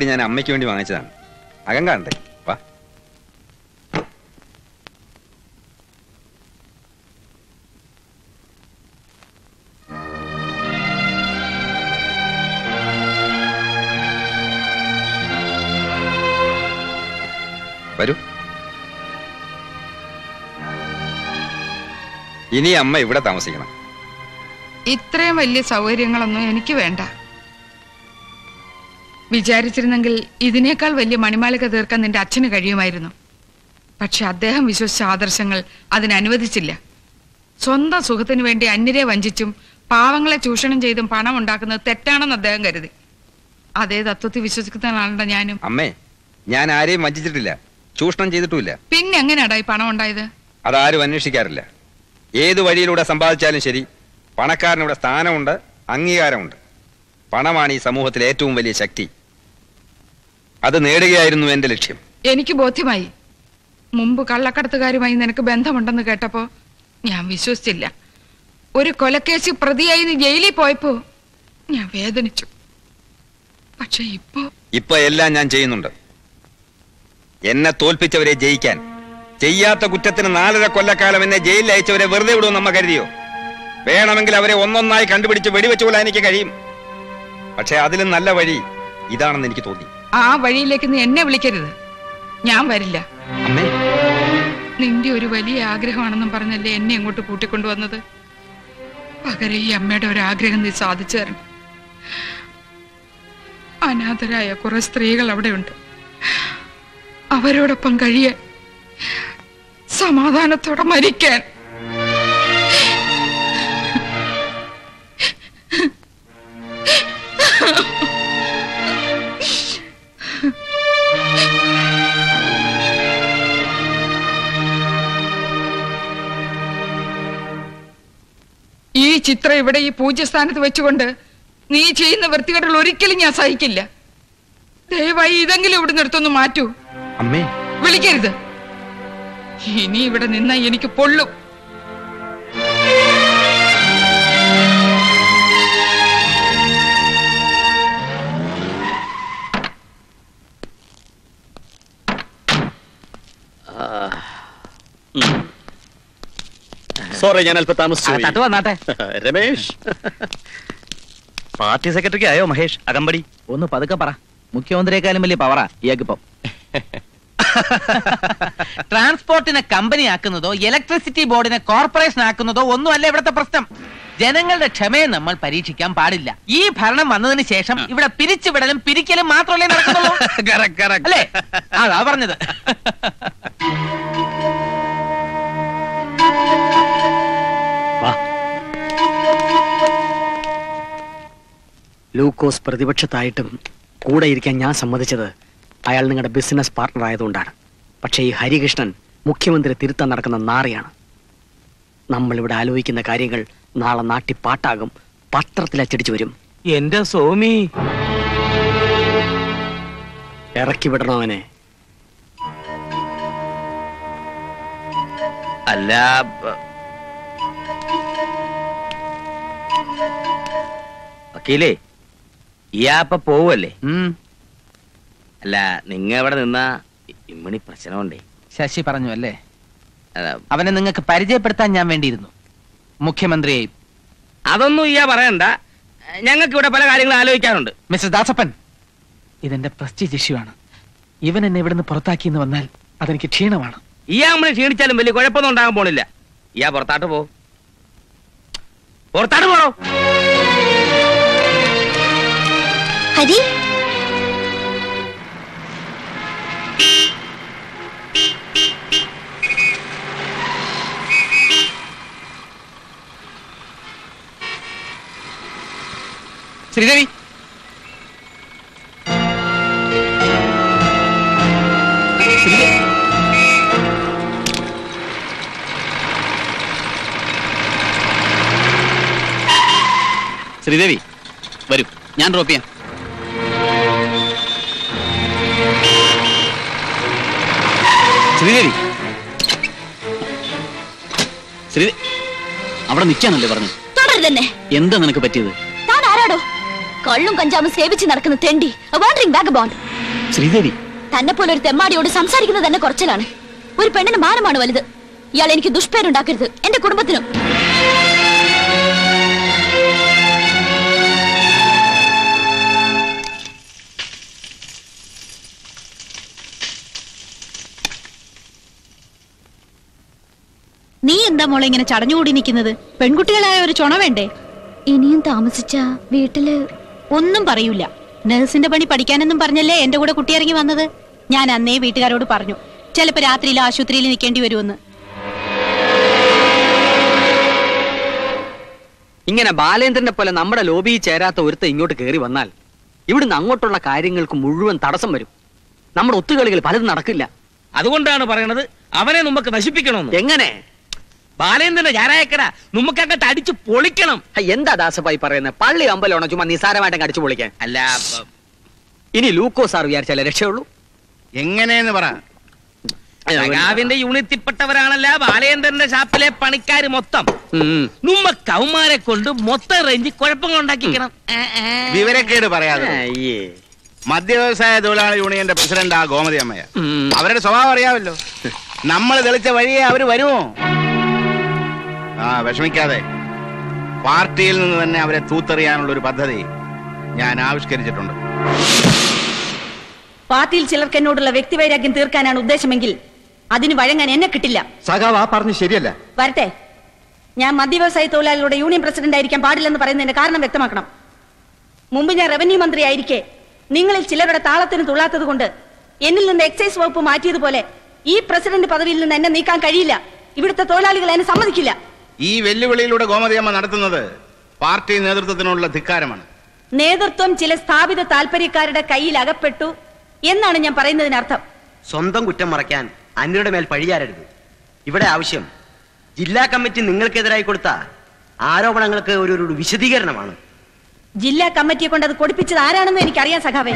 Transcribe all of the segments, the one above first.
ഞാൻ അമ്മയ്ക്ക് വേണ്ടി വാങ്ങിച്ചതാണ് അകം കാണണ്ടേ വാ വരൂ ഇനി അമ്മ ഇവിടെ താമസിക്കണം ഇത്രയും വലിയ സൗകര്യങ്ങളൊന്നും എനിക്ക് വേണ്ട വിചാരിച്ചിരുന്നെങ്കിൽ ഇതിനേക്കാൾ വലിയ മണിമാളിക തീർക്കാൻ നിന്റെ അച്ഛന് കഴിയുമായിരുന്നു പക്ഷെ അദ്ദേഹം വിശ്വസിച്ച ആദർശങ്ങൾ അതിനനുവദിച്ചില്ല സ്വന്തം സുഖത്തിനു വേണ്ടി അന്യരെ വഞ്ചിച്ചും പാവങ്ങളെ ചൂഷണം ചെയ്തും പണം ഉണ്ടാക്കുന്നത് തെറ്റാണെന്ന് അദ്ദേഹം കരുതി അതേ തത്വത്തിൽ വിശ്വസിക്കുന്നതാണല്ലോ ഞാനും അമ്മേ ഞാൻ ആരെയും വഞ്ചിച്ചിട്ടില്ല ചൂഷണം ചെയ്തിട്ടുമില്ല പിന്നെ എങ്ങനെയാടാ ഈ പണം ഉണ്ടായത് അതാരും അന്വേഷിക്കാറില്ല ഏത് വഴിയിലൂടെ സമ്പാദിച്ചാലും ശരി പണക്കാരനിവിടെ സ്ഥാനമുണ്ട് അംഗീകാരമുണ്ട് പണമാണ് ഈ സമൂഹത്തിലെ ഏറ്റവും വലിയ ശക്തി അത് നേടുകയായിരുന്നു എന്റെ ലക്ഷ്യം എനിക്ക് ബോധ്യമായി മുമ്പ് കള്ളക്കടത്തുകാരുമായി നിനക്ക് ബന്ധമുണ്ടെന്ന് കേട്ടപ്പോ ഞാൻ വിശ്വസിച്ചില്ല ഒരു കൊലക്കേസ് പ്രതിയായി നീ ജയിലിൽ പോയപ്പോ ഞാൻ വേദനിച്ചു പക്ഷെ ഇപ്പോ ഇപ്പൊ എല്ലാം ഞാൻ ചെയ്യുന്നുണ്ട് എന്നെ തോൽപ്പിച്ചവരെ ജയിക്കാൻ ചെയ്യാത്ത കുറ്റത്തിന് നാലര കൊല്ലക്കാലം എന്നെ ജയിലിൽ അയച്ചവരെ വെറുതെ വിടും നമ്മ കരുതിയോ വേണമെങ്കിൽ അവരെ ഒന്നൊന്നായി കണ്ടുപിടിച്ച് വെടിവെച്ചു കൊല്ലാൻ എനിക്ക് കഴിയും പക്ഷെ അതിലും നല്ല വഴി ഇതാണെന്ന് എനിക്ക് തോന്നി ആ വഴിയിലേക്ക് നീ എന്നെ വിളിക്കരുത് ഞാൻ വരില്ല അമ്മേ നിന്റെ ഒരു വലിയ ആഗ്രഹമാണെന്നും പറഞ്ഞല്ലേ എന്നെ ഇങ്ങോട്ട് കൂട്ടിക്കൊണ്ടുവന്നത് പകരം ഈ അമ്മയുടെ ഒരു ആഗ്രഹം നീ സാധിച്ചു തരണം അനാഥരായ കുറെ സ്ത്രീകൾ അവിടെയുണ്ട് അവരോടൊപ്പം കഴിയാൻ സമാധാനത്തോടെ മരിക്കാൻ ഈ ചിത്രം ഇവിടെ ഈ പൂജ്യസ്ഥാനത്ത് വെച്ചുകൊണ്ട് നീ ചെയ്യുന്ന വൃത്തികേടുകൾ ഒരിക്കലും ഞാൻ സഹിക്കില്ല ദയവായി ഇതെങ്കിലും ഇവിടെ നിർത്തൊന്ന് മാറ്റൂ അമ്മേ വിളിക്കരുത് ഇനി ഇവിടെ നിന്ന എനിക്ക് പൊള്ളും സോറി ഞാൻ അല്പം താമസിച്ചു പോയി. തട്ട് വന്നാട്ടെ രമേശ് പാർട്ടി സെക്രട്ടറിക്ക് ആയോ മഹേഷ് അകമ്പടി ഒന്ന് പതുക്കെ പറ മുഖ്യമന്ത്രിയെക്കാളും വലിയ പവറാ ഇയാൾക്കിപ്പം ട്രാൻസ്പോർട്ടിനെ കമ്പനി ആക്കുന്നതോ ഇലക്ട്രിസിറ്റി ബോർഡിനെ കോർപ്പറേഷൻ ആക്കുന്നതോ ഒന്നുമല്ല ഇവിടുത്തെ പ്രശ്നം ജനങ്ങളുടെ ക്ഷമയെ നമ്മൾ പരീക്ഷിക്കാൻ പാടില്ല ഈ ഭരണം വന്നതിന് ശേഷം ഇവിടെ പിരിച്ചുവിടലും പിരിക്കലും മാത്രമല്ലേ നടക്കുന്നുള്ളൂ അല്ലേ അതാ പറഞ്ഞത് വാ ലൂക്കോസ് പ്രതിപക്ഷത്തായിട്ടും കൂടെ ഇരിക്കാൻ ഞാൻ സമ്മതിച്ചത് അയാൾ നിങ്ങളുടെ ബിസിനസ് പാർട്ണർ ആയതുകൊണ്ടാണ് പക്ഷേ ഈ ഹരികൃഷ്ണൻ മുഖ്യമന്ത്രി തിരുത്താൻ നടക്കുന്ന നാറിയാണ് നമ്മളിവിടെ ആലോചിക്കുന്ന കാര്യങ്ങൾ നാളെ നാട്ടി പാട്ടാകും പത്രത്തിൽ അച്ചടിച്ചു വരും എന്റെ സോമി ഇറക്കി വിടണോ അവനെ അല്ല വക്കീലേ ഇയാപ്പ പോവല്ലേ അല്ല നിങ്ങ ഇവിടെ നിന്ന ഇമ്മണി പ്രശ്നമുണ്ടേ ശശി പറഞ്ഞു അല്ലേ അല്ല, അവനെ നിങ്ങൾക്ക് പരിചയപ്പെടുത്താൻ ഞാൻ വേണ്ടിയിരുന്നു മുഖ്യമന്ത്രിയെയും അതൊന്നും ഇയാ പറയണ്ട ഞങ്ങൾക്ക് ഇവിടെ പല കാര്യങ്ങളും ആലോചിക്കാനുണ്ട് മിസ്റ്റർ ദാസപ്പൻ ഇതെന്റെ പ്രസ്റ്റീജ് ഇഷ്യൂ ആണ് ഇവൻ എന്നെ ഇവിടുന്ന് പുറത്താക്കിയെന്ന് വന്നാൽ അതെനിക്ക് ക്ഷീണമാണ് ഇയാ നമ്മളെ ക്ഷീണിച്ചാലും വലിയ കുഴപ്പമൊന്നും ഉണ്ടാകാൻ പോണില്ല ഇയാ പുറത്താട്ട് പോ പുറത്താട്ട് പോണോ ഹരി ശ്രീദേവി ശ്രീദേവി ശ്രീദേവി വരൂ ഞാൻ ഡ്രോപ്പ് ചെയ്യാം ശ്രീദേവി ശ്രീ അവിടെ നിൽക്കാനല്ലേ പറഞ്ഞു തുടരുതന്നെ എന്താ നിനക്ക് പറ്റിയത് താൻ ആരാടോ കള്ളും കഞ്ചാവും സേവിച്ച് നടക്കുന്ന തെണ്ടി വാണ്ടറിംഗ് ബാഗബോണ്ട് ശ്രീദേവി തന്നെ പോലെ ഒരു തെമ്മാടിയോട് സംസാരിക്കുന്നത് തന്നെ കുറച്ചിലാണ് ഒരു പെണ്ണിന് മാനമാണ് വലുത് ഇയാൾ എനിക്ക് ദുഷ്പേരുണ്ടാക്കരുത് എന്റെ കുടുംബത്തിനും നീ എന്താ മോളെ ഇങ്ങനെ ചടഞ്ഞുകൂടി നിൽക്കുന്നത് പെൺകുട്ടികളായ ഒരു ചുണ വേണ്ടേ ഇനിയും താമസിച്ച വീട്ടില് ഒന്നും പറയൂല നഴ്സിന്റെ പണി പഠിക്കാനെന്നും പറഞ്ഞല്ലേ എന്റെ കൂടെ കുട്ടി ഇറങ്ങി വന്നത് ഞാൻ അന്നേ വീട്ടുകാരോട് പറഞ്ഞു ചിലപ്പോ രാത്രിയിൽ ആശുപത്രിയിൽ നിൽക്കേണ്ടി വരുമെന്ന് ഇങ്ങനെ ബാലേന്ദ്രനെ പോലെ നമ്മുടെ ലോബിയിൽ ചേരാത്ത ഒരുത്ത ഇങ്ങോട്ട് കയറി വന്നാൽ ഇവിടുന്ന് അങ്ങോട്ടുള്ള കാര്യങ്ങൾക്ക് മുഴുവൻ തടസ്സം വരും നമ്മുടെ ഒത്തുകളികൾ പലതും നടക്കില്ല അതുകൊണ്ടാണ് പറയണത് അവനെ നമുക്ക് നശിപ്പിക്കണമെന്ന് എങ്ങനെ ബാലേന്ദ്രന്റെ ഞാനായക്കട നമുക്ക് അങ്ങോട്ട് അടിച്ചു പൊളിക്കണം ഹ, എന്താ ദാസപ്പായി പറയുന്നത് പള്ളി അമ്പലമാണോ ചുമ്മാ നിസാരമായിട്ട് അടിച്ചു പൊളിക്കാൻ അല്ല ഇനി ലൂക്കോ സാർ വിചാരിച്ചാലേ രക്ഷയുള്ളൂ എങ്ങനെയെന്ന് പറ സഖാവിന്റെ യൂണിറ്റിൽപ്പെട്ടവരാണല്ല ബാലേന്ദ്രന്റെ ഷാപ്പിലെ പണിക്കാര് മൊത്തം ഉം. നമ്മ കൗമാരെ കൊണ്ട് മൊത്തം റേഞ്ച് കുഴപ്പങ്ങൾ ഉണ്ടാക്കിക്കണം വിവരക്കേട് പറയാതെ അയ്യേ. മദ്യവ്യവസായ തൊഴിലാളി യൂണിയന്റെ പ്രസിഡന്റ് ആ ഗോമതി അമ്മയ ഉം. അവരുടെ സ്വഭാവം അറിയാമല്ലോ നമ്മൾ തെളിച്ച വഴിയെ അവര് വരുമോ ആ വിഷമിക്കാതെ പാർട്ടിയിൽ നിന്ന് തന്നെ അവരെ തൂത്തെറിയാനുള്ള ഒരു പദ്ധതി ഞാൻ ആവിഷ്കരിച്ചിട്ടുണ്ട് പാർട്ടിയിൽ ചിലർക്ക് എന്നോടുള്ള വ്യക്തിവൈരാഗ്യം തീർക്കാനാണ് ഉദ്ദേശമെങ്കിൽ അതിന് വഴങ്ങാൻ എന്നെ കിട്ടില്ല സഖാവ് ആ പറഞ്ഞ് ശരിയല്ല വരട്ടെ ഞാൻ മദ്യവ്യവസായ തൊഴിലാളികളുടെ യൂണിയൻ പ്രസിഡന്റ് ആയിരിക്കാൻ പാടില്ലെന്ന് പറയുന്നതിന്റെ കാരണം വ്യക്തമാക്കണം മുമ്പ് ഞാൻ റവന്യൂ മന്ത്രി ആയിരിക്കെ നിങ്ങളിൽ ചിലരുടെ താളത്തിന് തുള്ളാത്തത് കൊണ്ട് എന്നിൽ നിന്ന് എക്സൈസ് വകുപ്പ് മാറ്റിയതുപോലെ ഈ പ്രസിഡന്റ് പദവിയിൽ നിന്ന് എന്നെ നീക്കാൻ കഴിയില്ല ഇവിടുത്തെ തൊഴിലാളികൾ എന്നെ സമ്മതിക്കില്ല ഈ വെല്ലുവിളിയിലൂടെ ഗോമതി അമ്മ നടത്തുന്നത് പാർട്ടി നേതൃത്വത്തിനുള്ള ധിക്കാരമാണ് നേതൃത്വം ചില സ്ഥാപിത താല്പര്യക്കാരുടെ കയ്യിൽ അകപ്പെട്ടു എന്നാണ് ഞാൻ പറയുന്നതിനർത്ഥം സ്വന്തം കുറ്റം മറയ്ക്കാൻ അന്യരുടെ മേൽ പഴിയാരരുത് ഇവിടെ ആവശ്യം ജില്ലാ കമ്മിറ്റി നിങ്ങൾക്കെതിരായി കൊടുത്ത ആരോപണങ്ങൾക്ക് ഒരു ഒരു വിശദീകരണമാണ് ജില്ലാ കമ്മിറ്റിയെ കൊണ്ട് അത് കൊടുപ്പിച്ചത് ആരാണെന്ന് എനിക്കറിയാൻ സഖാവേ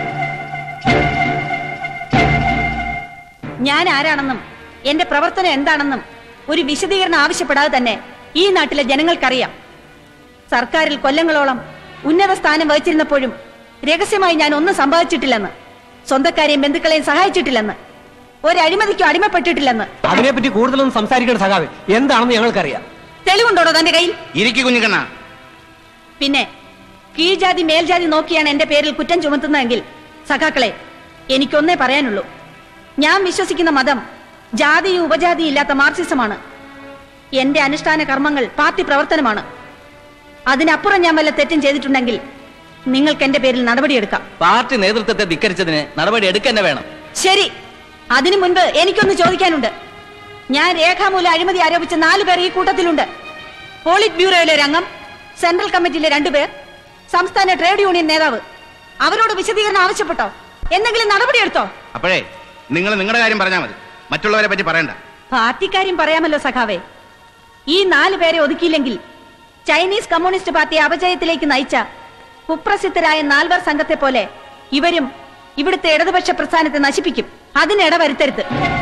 ഞാൻ ആരാണെന്നും എന്റെ പ്രവർത്തനം എന്താണെന്നും ഒരു വിശദീകരണം ആവശ്യപ്പെടാതെ തന്നെ ഈ നാട്ടിലെ ജനങ്ങൾക്കറിയാം സർക്കാരിൽ കൊല്ലങ്ങളോളം ഉന്നത സ്ഥാനം വഹിച്ചിരുന്നപ്പോഴും രഹസ്യമായി ഞാൻ ഒന്നും സംഭവിച്ചിട്ടില്ലെന്ന് സ്വന്തക്കാരെയും ബന്ധുക്കളെയും സഹായിച്ചിട്ടില്ലെന്ന് ഒരഴിമതിക്കും അടിമപ്പെട്ടിട്ടില്ലെന്ന് അതിനെപ്പറ്റി കൂടുതലൊന്നും സംസാരിക്കേണ്ട സഖാവ് എന്താണെന്ന് ഞങ്ങൾക്കറിയാം തെളിവുണ്ടോടോ തന്റെ കയ്യിൽ ഇരിക്കു കുഞ്ഞുകണ്ണ പിന്നെ കീഴ്ജാതി മേൽജാതി നോക്കിയാണ് എന്റെ പേരിൽ കുറ്റം ചുമത്തുന്നതെങ്കിൽ സഖാക്കളെ എനിക്കൊന്നേ പറയാനുള്ളൂ ഞാൻ വിശ്വസിക്കുന്ന മതം ജാതിയും ഉപജാതിയും ഇല്ലാത്ത മാർക്സിസമാണ് എന്റെ അനുഷ്ഠാന കർമ്മങ്ങൾ പാർട്ടി പ്രവർത്തനമാണ് അതിനപ്പുറം ഞാൻ വല്ല തെറ്റും ചെയ്തിട്ടുണ്ടെങ്കിൽ നിങ്ങൾക്ക് എന്റെ പേരിൽ നടപടിയെടുക്കാം പാർട്ടി നേതൃത്വത്തെ ധിക്കരിച്ചതിന് നടപടി എടുക്കന്നെ വേണം ശരി അതിനു മുൻപ് എനിക്കൊന്ന് ചോദിക്കാനുണ്ട് ഞാൻ രേഖാമൂലം അഴിമതി ആരോപിച്ച നാലു പേർ ഈ കൂട്ടത്തിലുണ്ട് പോളിറ്റ് ബ്യൂറോയിലെ ഒരു അംഗം സെൻട്രൽ കമ്മിറ്റിയിലെ രണ്ടുപേർ സംസ്ഥാന ട്രേഡ് യൂണിയൻ നേതാവ് അവരോട് വിശദീകരണം ആവശ്യപ്പെട്ടോ എന്തെങ്കിലും നടപടിയെടുത്തോ അപ്പോഴേ നിങ്ങൾ നിങ്ങളുടെ കാര്യം പറഞ്ഞാൽ മതി മറ്റുള്ളവരെ പറ്റി പറയണ്ട പാർട്ടിക്കാര്യം പറയാമല്ലോ സഖാവേ ഈ നാല് പേരെ ഒതുക്കിയില്ലെങ്കിൽ ചൈനീസ് കമ്മ്യൂണിസ്റ്റ് പാർട്ടി അപജയത്തിലേക്ക് നയിച്ച കുപ്രസിദ്ധരായ നാൽവർ സംഘത്തെ പോലെ ഇവരും ഇവിടുത്തെ ഇടതുപക്ഷ പ്രസ്ഥാനത്തെ നശിപ്പിക്കും അതിനിട വരുത്തരുത്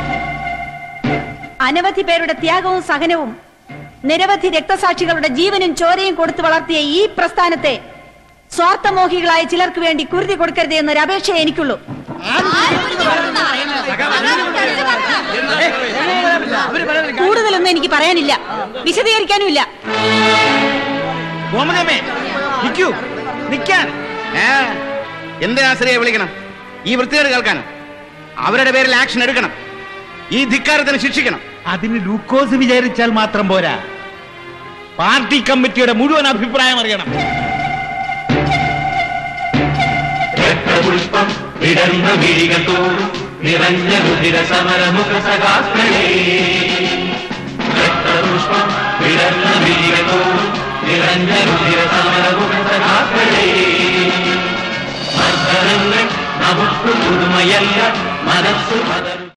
അനവധി പേരുടെ ത്യാഗവും സഹനവും നിരവധി രക്തസാക്ഷികളുടെ ജീവനും ചോരയും കൊടുത്തു വളർത്തിയ ഈ പ്രസ്ഥാനത്തെ സ്വാർത്ഥമോഹികളായ ചിലർക്ക് വേണ്ടി കുരുതി കൊടുക്കരുത് എന്നൊരു അപേക്ഷയെ എനിക്കുള്ളൂ കൂടുതലൊന്നും എനിക്ക് പറയാനില്ല വിശദീകരിക്കാനുമില്ല ഗോമതിയമ്മേ നിൽക്കൂ നിൽക്കാൻ ഏ എന്തിനാ ശ്രീയെ വിളിക്കണം ഈ വൃത്തികേട് കേൾക്കാനോ അവരുടെ പേരിൽ ആക്ഷൻ എടുക്കണം ഈ ധിക്കാരത്തിന് ശിക്ഷിക്കണം അതിന് ലൂക്കോസ് വിചാരിച്ചാൽ മാത്രം പോരാ പാർട്ടി കമ്മിറ്റിയുടെ മുഴുവൻ അഭിപ്രായം അറിയണം പുഷ്പം വിടർന്ന വിഴികൾ തോറും നിറഞ്ഞ രുധിര സമരമുഖ സഖാക്കളേ രക്തപുഷ്പം വിടർന്ന വിഴികൾ തോറും നിറഞ്ഞ രുധിര സമരമുഖ സഖാക്കളേ മർദ്ദനങ്ങൾ നമുക്ക് പുതുമയല്ല മനസ്സ് പതറും